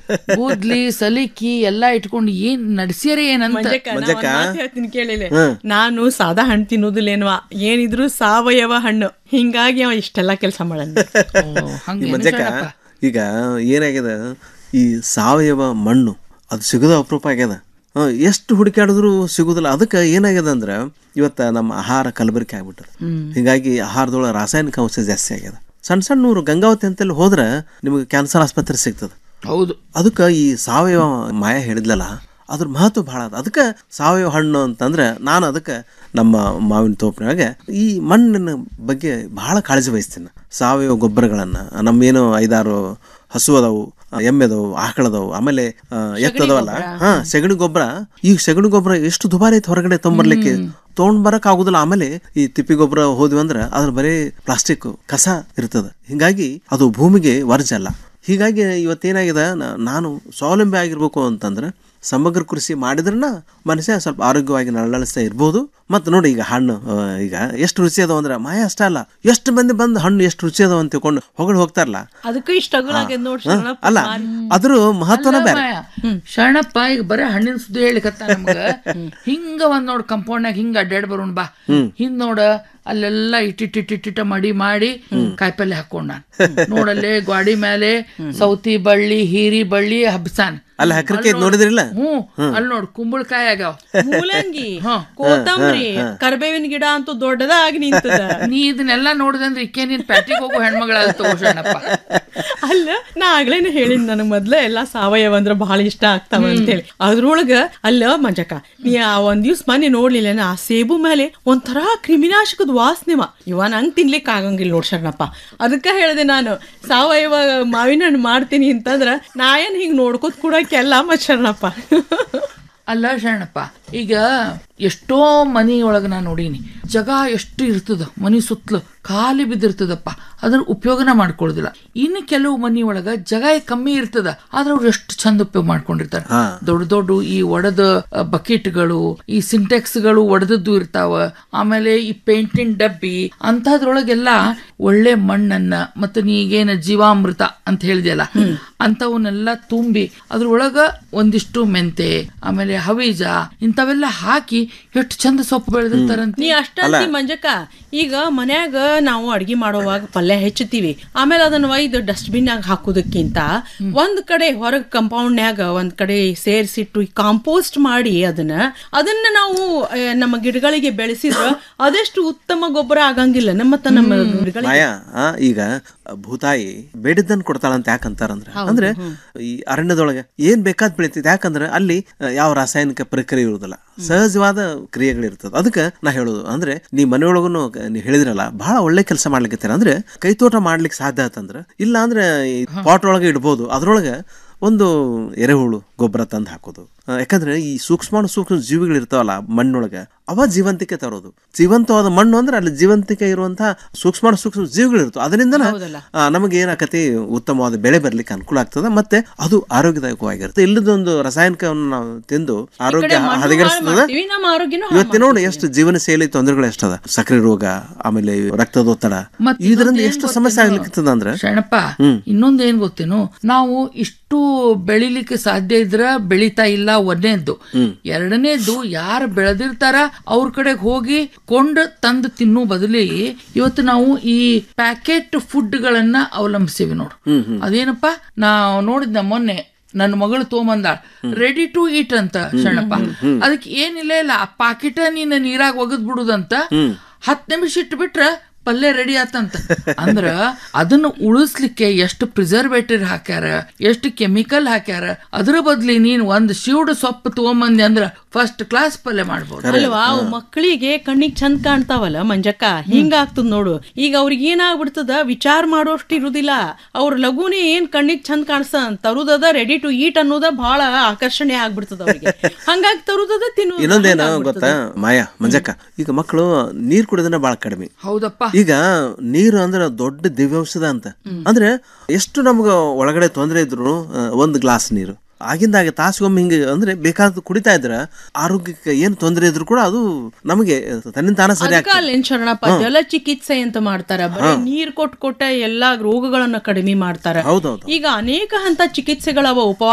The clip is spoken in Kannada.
ಕೂದ್ಲಿ ಸಲಿಕಿ ಎಲ್ಲಾ ಇಟ್ಕೊಂಡು ಏನ್ ನಡ್ಸ್ಯಾರ ಏನಂತ ಮಂಜಕ್ಕ, ನಾ ಒಂದ್ ಮಾತ್ ಹೇಳ್ತೀನಿ ಕೇಳಿಲೆ ನಾನು ಸಾದಾ ಹಣ್ಣು ತಿನ್ನೋದಿಲ್ಲೇನ್ವಾ ಏನಿದ್ರು ಸಾವಯವ ಹಣ್ಣು ಹಿಂಗಾಗಿ ಅವ ಇಷ್ಟೆಲ್ಲ ಕೆಲಸ ಮಾಡಲ್ಲ ಓ, ಹಂಗೇನು ಈ ಮಂಜಕ್ಕ ಶರಣಪ್ಪ? ಈಗ ಏನಾಗ್ಯದ ಈ ಸಾವಯವ ಮಣ್ಣು ಅದು ಸಿಗೋದ ಅಪರೂಪ ಆಗ್ಯದ ಆ, ಎಷ್ಟು ಹುಡುಕಾಡಿದ್ರು ಸಿಗುದಿಲ್ಲ ಅದಕ್ಕೆ ಏನಾಗ್ಯದ ಅಂದ್ರೆ ಇವತ್ತ ನಮ್ಮ ಆಹಾರ ಕಲಬೆರಕೆ ಆಗ್ಬಿಟ್ಟದ ಹೀಗಾಗಿ ಆಹಾರದೊಳಗೆ ರಾಸಾಯನಿಕ ಅಂಶ ಜಾಸ್ತಿ ಆಗ್ಯದ ಸಣ್ಣ ಸಣ್ಣ ಊರು ಗಂಗಾವತಿ ಅಂತಲ್ಲಿ ಹೋದ್ರೆ ನಿಮಗೆ ಕ್ಯಾನ್ಸರ್ ಆಸ್ಪತ್ರೆ ಸಿಗ್ತದೆ ಹೌದು ಅದಕ್ಕೆ ಈ ಸಾವಯವ ಮಾಯ ಹೇಳಿದ್ಲಲ್ಲ ಅದ್ರ ಮಹತ್ವ ಭಾಳ ಅದ ಅದಕ್ಕೆ ಸಾವಯವ ಹಣ್ಣು ಅಂತಂದ್ರೆ ನಾನು ಅದಕ್ಕೆ ನಮ್ಮ ಮಾವಿನ ತೋಪಿನಾಗ ಈ ಮಣ್ಣಿನ ಬಗ್ಗೆ ಬಹಳ ಕಾಳಜಿ ವಹಿಸ್ತೀನಿ ಸಾವಯವ ಗೊಬ್ಬರಗಳನ್ನು ನಮ್ಮೇನು ಐದಾರು ಹಸು ಅದಾವು ಎಮ್ಮೆ ಅದಾವು ಆಕಳದವು ಆಮೇಲೆ ಆ, ಎತ್ತದವಲ್ಲ ಹಾ ಸೆಗಣಿ ಗೊಬ್ಬರ ಈ ಸೆಗಣಿ ಗೊಬ್ಬರ ಎಷ್ಟು ದುಬಾರಿ ಐತೆ ಹೊರಗಡೆ ತೊಗೊಂಬರ್ಲಿಕ್ಕೆ ತೊಗೊಂಡ್ ಬರಕ್ ಆಗುದಿಲ್ಲ ಆಮೇಲೆ ಈ ತಿಪ್ಪಿ ಗೊಬ್ಬರ ಹೋದ್ವಿ ಅಂದ್ರೆ ಅದ್ರ ಬರೀ ಪ್ಲಾಸ್ಟಿಕ್ ಕಸ ಇರ್ತದ ಹಿಂಗಾಗಿ ಅದು ಭೂಮಿಗೆ ವರ್ಜ ಅಲ್ಲ ಹೀಗಾಗಿ ಇವತ್ತೇನಾಗಿದೆ ನ- ನಾನು ಸ್ವಾವಲಂಬಿ ಆಗಿರ್ಬೇಕು ಅಂತಂದ್ರೆ ಸಮಗ್ರ ಕೃಷಿ ಮಾಡಿದ್ರನ ಮನುಷ್ಯ ಸ್ವಲ್ಪ ಆರೋಗ್ಯವಾಗಿ ನಳನಳಿಸ್ತಾ ಇರ್ಬೋದು ಮತ್ತು ನೋಡಿ ಈಗ ಹಣ್ಣು ಆ, ಈಗ ಎಷ್ಟು ರುಚಿ ಅದಾವ ಅಂದ್ರೆ ಮಾಯ ಅಷ್ಟ ಅಲ್ಲ ಎಷ್ಟು ಮಂದಿ ಬಂದು ಹಣ್ಣು ಎಷ್ಟು ರುಚಿ ಅದಾವ ಅಂತ ತಿಳ್ಕೊಂಡು ಹೊಗಳು ಹೋಗ್ತಾರಲ್ಲ ಅದಕ್ಕೂ ಇಷ್ಟ ಆಗ್ಯದ ನೋಡ್ರಿ ಹ? ಅಲ್ಲ ಅದ್ರ ಮಹತ್ವನ ಬೇರೆ ಮಾಯ. ಶರಣಪ್ಪ ಈಗ ಬರೇ ಹಣ್ಣಿನ ಸುದ್ದಿ ಹೇಳಿಕತ್ತ ನಮ್ಗ ಹಿಂಗ ಒಂದ್ ನೋಡ್ ಕಂಪೌಂಡ್ನಾಗ ಹಿಂಗ ಅಡ್ಡಾಡ್ ಬರೋಣ ಬಾ ಹಿಂದ್ ನೋಡ ಅಲ್ಲೆಲ್ಲ ಇಟ್ಟಿಟ್ಟಿಟ್ಟಿಟ್ಟ ಮಡಿ ಮಾಡಿ ಕಾಯಿಪಲ್ಲೆ ಹಾಕೊಂಡ ನೋಡಲ್ಲೇ ಗ್ವಾಡಿ ಮೇಲೆ ಸೌತಿ ಬಳ್ಳಿ ಹೀರಿ ಬಳ್ಳಿ ಹಬ್ಸಾನ್ ಅಲ್ಲಿ ಹಕ್ರಕ್ಕೆ ನೋಡಿದ್ರಿಲ್ಲ ಹ್ಮ್ ಅಲ್ಲಿ ನೋಡ್ ಕುಂಬಳಕಾಯಿ ಆಗ್ಯಾವ ಮೂಲಂಗಿ ಕೋತಂಬರಿ ಕರ್ಬೇವಿನ ಗಿಡ ಅಂತೂ ದೊಡ್ಡದಾಗಿ ನಿಂತದ ನೀ ಇದನ್ನೆಲ್ಲ ನೋಡಿದೆ ಅಂದ್ರೆ ಇಕ್ಕೆ ನೀನ್ ಪ್ಯಾಟಿಗೆ ಹೋಗು ಹೆಣ್ಮಗಳ ತಗೋ ಶರಣಪ್ಪ ಅಲ್ಲ ನಾ ಆಗ್ಲೇನೆ ಹೇಳಿದ್ ನನಗ್ ಮೊದ್ಲ ಎಲ್ಲಾ ಸಾವಯವ ಅಂದ್ರ ಬಹಳ ಇಷ್ಟ ಆಗ್ತಾವ ಅಂತೇಳಿ ಅದ್ರೊಳಗ ಅಲ್ಲ ಮಂಜಕ್ಕ ನೀ ಆ ಒಂದ್ ದಿವ್ಸ ಮನೆ ನೋಡ್ಲಿಲ್ಲ ಆ ಸೇಬು ಮೇಲೆ ಒಂಥರ ಕ್ರಿಮಿನಾಶಕದ ವಾಸನೆವ ಇವ ನಂಗ್ ತಿನ್ಲಿಕ್ ಆಗಂಗಿಲ್ಲ ನೋಡ್ ಶರಣಪ್ಪ ಅದಕ್ಕ ಹೇಳ್ದೆ ನಾನು ಸಾವಯವ ಮಾವಿನ ಹಣ್ಣು ಮಾಡ್ತೀನಿ ಅಂತಂದ್ರ ನಾ ಏನ್ ಹಿಂಗ್ ನೋಡ್ಕೋತ ಕೂಡಕ್ಕೆಲ್ಲ ಮತ್ ಶರಣಪ್ಪ ಅಲ್ಲ ಶರಣಪ್ಪ ಈಗ ಎಷ್ಟೋ ಮನಿ ಒಳಗ ನಾ ನೋಡೀನಿ ಜಗ ಎಷ್ಟು ಇರ್ತದ ಮನಿ ಸುತ್ತಲು ಖಾಲಿ ಬಿದ್ದಿರ್ತದಪ್ಪ ಅದ್ರ ಉಪಯೋಗನ ಮಾಡ್ಕೊಳ್ಳೋದಿಲ್ಲ ಇನ್ನು ಕೆಲವು ಮನಿ ಒಳಗ ಜಗ ಕಮ್ಮಿ ಇರ್ತದ ಆದ್ರೆ ಅವ್ರು ಎಷ್ಟು ಚಂದ ಉಪಯೋಗ ಮಾಡ್ಕೊಂಡಿರ್ತಾರೆ ದೊಡ್ಡ ದೊಡ್ಡ ಈ ಒಡೆದ ಬಕೆಟ್ಗಳು ಈ ಸಿಂಟೆಕ್ಸ್ಗಳು ಒಡೆದದ್ದು ಇರ್ತಾವ ಆಮೇಲೆ ಈ ಪೇಂಟಿನ ಡಬ್ಬಿ ಅಂತದ್ರೊಳಗೆಲ್ಲ ಒಳ್ಳೆ ಮಣ್ಣನ್ನ ಮತ್ತೆ ನೀಗೇನ ಜೀವಾಮೃತ ಅಂತ ಹೇಳಿದೆಯಲ್ಲ ಅಂತವನ್ನೆಲ್ಲ ತುಂಬಿ ಅದ್ರೊಳಗ ಒಂದಿಷ್ಟು ಮೆಂತೆ ಆಮೇಲೆ ಹವೀಜ ಇಂಥವೆಲ್ಲ ಹಾಕಿ ಎಷ್ಟು ಚಂದ ಸೊಪ್ಪು ಬೆಳೆದಿರ್ತಾರಂತ ನೀ ಅಷ್ಟಂತಿ ಮಂಜಕ್ಕ ಈಗ ಮನ್ಯಾಗ ನಾವು ಅಡ್ಗಿ ಮಾಡೋವಾಗ ಪಲ್ಯ ಹೆಚ್ಚುತ್ತೀವಿ ಆಮೇಲೆ ಅದನ್ನ ಒಯ್ದು ಡಸ್ಟ್ಬಿನ್ ನಾಗ ಹಾಕೋದಕ್ಕಿಂತ ಒಂದ್ ಕಡೆ ಹೊರಗ್ ಕಂಪೌಂಡ್ನ್ಯಾಗ ಒಂದ್ ಕಡೆ ಸೇರ್ಸಿಟ್ಟು ಕಾಂಪೋಸ್ಟ್ ಮಾಡಿ ಅದನ್ನ ಅದನ್ನ ನಾವು ಆ, ನಮ್ಮ ಗಿಡಗಳಿಗೆ ಬೆಳೆಸಿದ್ರ ಅದೆಷ್ಟು ಉತ್ತಮ ಗೊಬ್ಬರ ಆಗಂಗಿಲ್ಲ ಮತ್ತ ನಮ್ಮ ಗಿಡಗಳಿಗೆ ಮಾಯಾ ಆ, ಈಗ ಭೂತಾಯಿ ಬೇಡಿದ್ದನ್ ಕೊಡ್ತಾಳಂತ ಯಾಕಂತಾರಂದ್ರೆ ಅಂದ್ರೆ ಈ ಅರಣ್ಯದೊಳಗೆ ಏನ್ ಬೇಕಾದ್ ಬೆಳಿತೈತಿ ಯಾಕಂದ್ರೆ ಅಲ್ಲಿ ಆ, ಯಾವ ರಾಸಾಯನಿಕ ಪ್ರಕ್ರಿಯೆ ಇರುವುದಿಲ್ಲ ಸಹಜವಾದ ಕ್ರಿಯೆಗಳಿರ್ತದೆ ಅದಕ್ಕೆ ನಾ ಹೇಳೋದು ಅಂದ್ರೆ ನೀ ಮನೆಯೊಳಗೂ ನೀ ಹೇಳಿದ್ರಲ್ಲ ಬಹಳ ಒಳ್ಳೆ ಕೆಲಸ ಮಾಡ್ಲಿಕ್ಕೆ ಅಂದ್ರೆ ಕೈತೋಟ ಮಾಡ್ಲಿಕ್ಕೆ ಸಾಧ್ಯ ಆತಂದ್ರೆ ಇಲ್ಲ ಅಂದ್ರೆ ಈ ಪಾಟ್ ಒಳಗೆ ಇಡ್ಬೋದು ಅದ್ರೊಳಗೆ ಒಂದು ಎರೆಹುಳು ಗೊಬ್ಬರ ತಂದು ಹಾಕೋದು ಆ, ಯಾಕಂದ್ರೆ ಈ ಸೂಕ್ಷ್ಮಾಣು ಸೂಕ್ಷ್ಮ ಜೀವಿಗಳು ಇರ್ತಾವಲ್ಲ ಮಣ್ಣೊಳಗೆ ಅವ ಜೀವಂತಿಕೆ ತರೋದು ಜೀವಂತವಾದ ಮಣ್ಣು ಅಂದ್ರೆ ಅಲ್ಲಿ ಜೀವಂತಿಕೆ ಇರುವಂತಹ ಸೂಕ್ಷ್ಮಾಣು ಸೂಕ್ಷ್ಮ ಜೀವಿಗಳು ಇರ್ತವೆ ಅದರಿಂದ ನಮಗೆ ಏನಾಕತಿ ಉತ್ತಮವಾದ ಬೆಳೆ ಬರ್ಲಿಕ್ಕೆ ಅನುಕೂಲ ಆಗ್ತದೆ ಮತ್ತೆ ಅದು ಆರೋಗ್ಯದಾಯಕವಾಗಿರುತ್ತೆ ಇಲ್ಲದೊಂದು ರಾಸಾಯನಿಕವನ್ನು ನಾವು ತಿಂದು ಆರೋಗ್ಯ ಹದಗೆಡಿಸ್ತದೆ ಮಾಡ್ತೀವಿ, ನಮ್ಮ ಆರೋಗ್ಯನೂ ಹಾಳ್ ಇವತ್ತಿನ ನೋಡಿ ಎಷ್ಟು ಜೀವನ ಶೈಲಿ ತೊಂದರೆಗಳು ಎಷ್ಟದ ಸಕ್ಕರೆ ರೋಗ ಆಮೇಲೆ ರಕ್ತದೊತ್ತಡ ಮತ್ತ್ ಇದರಿಂದ ಇನ್ನೊಂದ್ ಎಷ್ಟು ಏನ್ ಸಮಸ್ಯೆ ಗೊತ್ತೇನೋ? ಆಗ್ಲಿಕ್ಕೆ ಅಂದ್ರೆ ಶರಣಪ್ಪ ಇನ್ನೊಂದ್ ಏನ್ ಗೊತ್ತೇನು ನಾವು ಇಷ್ಟು ಬೆಳಿಲಿಕ್ಕೆ ಸಾಧ್ಯ ಇದ್ರ ಬೆಳಿತಾ ಇಲ್ಲ ಒಂದನೇದ್ದು ಎರಡನೇದ್ದು ಯಾರು ಬೆಳೆದಿರ್ತಾರ ಅವ್ರ ಕಡೆಗೆ ಹೋಗಿ ಕೊಂಡು ತಂದು ತಿನ್ನೋ ಬದಲಿ ಇವತ್ತು ನಾವು ಈ ಪ್ಯಾಕೆಟ್ ಫುಡ್ ಗಳನ್ನ ಅವಲಂಬಿಸಿವಿ ನೋಡು ಅದೇನಪ್ಪ ನಾವು ನೋಡಿದ್ನ ಮೊನ್ನೆ ನನ್ನ ಮಗಳು ತೊಗೊಂಬಂದಾಳ ರೆಡಿ ಟು ಈಟ್ ಅಂತ ಶರಣಪ್ಪ ಅದಕ್ಕೆ ಏನಿಲ್ಲ ಇಲ್ಲ ಆ ಪಾಕಿಟ ನೀನು ನೀರಾಗ ಒಗದ್ ಬಿಡುದಂತ ಹತ್ತು ನಿಮಿಷ ಇಟ್ಬಿಟ್ರ ಪಲ್ಯ ರೆಡಿ ಆತಂತ ಅಂದ್ರ ಅದನ್ನ ಉಳಿಸ್ಲಿಕ್ಕೆ ಎಷ್ಟು ಪ್ರಿಸರ್ವೇಟಿವ್ ಹಾಕ್ಯಾರ ಎಷ್ಟು ಕೆಮಿಕಲ್ ಹಾಕ್ಯಾರ ಅದ್ರ ಬದ್ಲಿ ನೀನ್ ಒಂದ್ ಶಿವಡ್ ಸೊಪ್ಪು ತಗೊಂಬಂದಿ ಅಂದ್ರ ಫಸ್ಟ್ ಕ್ಲಾಸ್ ಪಲ್ಯ ಮಾಡ್ಬೋದು ಅಲ್ವಾ ಅವು ಮಕ್ಕಳಿಗೆ ಕಣ್ಣಿಗೆ ಚಂದ ಕಾಣ್ತಾವಲ್ಲ ಮಂಜಕ್ಕ ಹಿಂಗಾಗ್ತದ ನೋಡು ಈಗ ಅವ್ರಿಗೆ ಏನಾಗ್ಬಿಡ್ತದ ವಿಚಾರ ಮಾಡೋಷ್ಟು ಇರುದಿಲ್ಲ ಅವ್ರ ಲಘುನೇ ಏನ್ ಕಣ್ಣಿಗೆ ಚಂದ ಕಾಣಿಸ್ತ ತರುದದ ರೆಡಿ ಟು ಈಟ್ ಅನ್ನೋದ ಬಹಳ ಆಕರ್ಷಣೆ ಆಗ್ಬಿಡ್ತದ ಅವ್ರಿಗೆ ಹಂಗಾಗಿ ತರುದದ ತಿನ್ನು ಇನ್ನೊಂದೇನು ಗೊತ್ತಾ ಮಾಯಾ ಮಂಜಕ್ಕ ಈಗ ಮಕ್ಕಳು ನೀರ್ ಕುಡಿಯೋದನ್ನ ಬಹಳ ಕಡಿಮೆ ಹೌದಪ್ಪ ಈಗ ನೀರು ಅಂದ್ರೆ ದೊಡ್ಡ ದಿವ್ಯೌಷಧ ಅಂತ ಅಂದ್ರೆ ಎಷ್ಟು ನಮ್ಗ ಒಳಗಡೆ ತೊಂದರೆ ಇದ್ರು ಒಂದು ಗ್ಲಾಸ್ ನೀರು ಆಗಿಂದಾಗ ತಾಸಿಗೊಮ್ಮೆ ಹಿಂಗೆ ಅಂದ್ರೆ ಬೇಕಾದ ಕುಡಿತಾ ಇದ್ರ ಆರೋಗ್ಯಕ್ಕೆ ಏನು ತೊಂದರೆ ಇದ್ರು ಕೂಡ ಅದು ನಮಗೆ ತನ್ನಿಂದ ತಾನ ಸರಿ ಅದಕ್ಕ ಅಲ್ಲೇನ್ ಶರಣಪ್ಪ ಜಲ ಚಿಕಿತ್ಸೆ ಅಂತ ಮಾಡ್ತಾರ ಬರೀ ನೀರ್ ಕೊಟ್ ಕೊಟ್ಟ ಎಲ್ಲಾ ರೋಗಗಳನ್ನ ಕಡಿಮೆ ಮಾಡ್ತಾರ ಹೌದೌದು ಈಗ ಅನೇಕ ಹಂತ ಚಿಕಿತ್ಸೆಗಳವ ಉಪವಾಸ